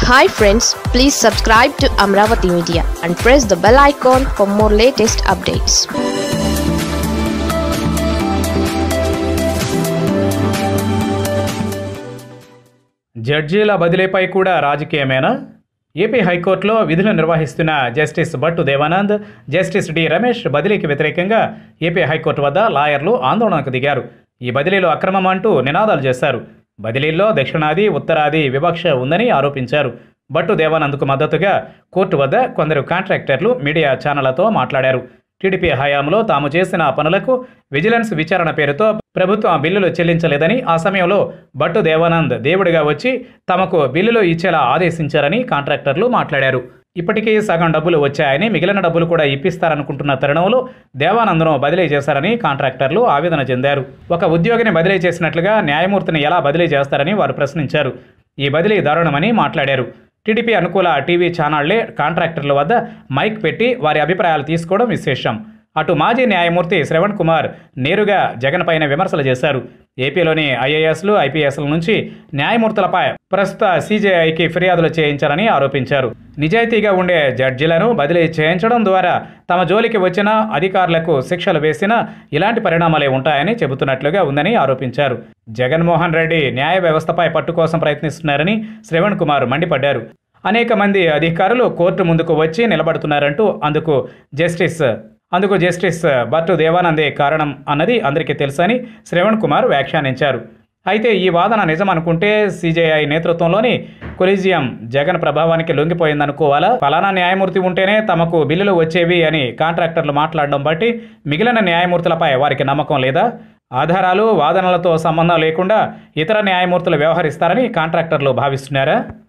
hi friends please subscribe to Amaravati media and press the bell icon for more latest updates జడ్జీల బదిలీపై కూడా రాజకీయమేనా AP హైకోర్టులో విధులు నిర్వహిస్తున్న justice Battu Devanand justice D Ramesh బదిలీకి వ్యతిరేకంగా ఏపీ హైకోర్టు వద్ద లాయర్లు ఆందోళనకు దిగారు ఈ బదిలీలో అక్రమం అంటూ నినాదాలు చేశారు బదిలీల్లో దక్షిణాది ఉత్తరాది వివక్ష ఉందని ఆరోపించారు భట్టు దేవానంద్కు మద్దతుగా కోర్టు వద్ద కొందరు కాంట్రాక్టర్లు మీడియా ఛానళ్లతో మాట్లాడారు టీడీపీ హయాంలో తాము చేసిన పనులకు విజిలెన్స్ విచారణ పేరుతో ప్రభుత్వం బిల్లులు చెల్లించలేదని ఆ సమయంలో భట్టు దేవానంద్ దేవుడిగా వచ్చి తమకు బిల్లులు ఇచ్చేలా ఆదేశించారని కాంట్రాక్టర్లు మాట్లాడారు ఇప్పటికీ సగం డబ్బులు వచ్చాయని మిగిలిన డబ్బులు కూడా ఇప్పిస్తారనుకుంటున్న తరుణంలో దేవానంద్ను బదిలీ చేశారని కాంట్రాక్టర్లు ఆవేదన చెందారు ఒక ఉద్యోగిని బదిలీ చేసినట్లుగా న్యాయమూర్తిని ఎలా బదిలీ చేస్తారని వారు ప్రశ్నించారు ఈ బదిలీ దారుణమని మాట్లాడారు టీడీపీ అనుకూల టీవీ ఛానళ్లే కాంట్రాక్టర్ల వద్ద మైక్ పెట్టి వారి అభిప్రాయాలు తీసుకోవడం విశేషం అటు మాజీ న్యాయమూర్తి శ్రవణ్ కుమార్ నేరుగా జగన్ పైన విమర్శలు చేశారు ఏపీలోని ఐఏఎస్లు ఐపీఎస్ల నుంచి న్యాయమూర్తులపై ప్రస్తుత సీజేఐకి ఫిర్యాదులు చేయించారని ఆరోపించారు నిజాయితీగా ఉండే జడ్జిలను బదిలీ చేయించడం ద్వారా తమ జోలికి వచ్చిన అధికారులకు శిక్షలు వేసినా ఇలాంటి పరిణామాలే ఉంటాయని చెబుతున్నట్లుగా ఉందని ఆరోపించారు జగన్మోహన్ రెడ్డి న్యాయ వ్యవస్థపై పట్టు కోసం ప్రయత్నిస్తున్నారని శ్రవణ్ కుమార్ మండిపడ్డారు అనేక మంది అధికారులు కోర్టు ముందుకు వచ్చి నిలబడుతున్నారంటూ అందుకు జస్టిస్ అందుకు జస్టిస్ భట్టు దేవానందే కారణం అన్నది అందరికీ తెలుసని శ్రవణ్ కుమార్ వ్యాఖ్యానించారు అయితే ఈ వాదన నిజమనుకుంటే సీజేఐ నేతృత్వంలోని కొలీజియం జగన్ ప్రభావానికి లొంగిపోయిందనుకోవాలా ఫలానా న్యాయమూర్తి ఉంటేనే తమకు బిల్లులు వచ్చేవి అని కాంట్రాక్టర్లు మాట్లాడడం బట్టి మిగిలిన న్యాయమూర్తులపై వారికి నమ్మకం లేదా ఆధారాలు వాదనలతో సంబంధం లేకుండా ఇతర న్యాయమూర్తులు వ్యవహరిస్తారని కాంట్రాక్టర్లు భావిస్తున్నారా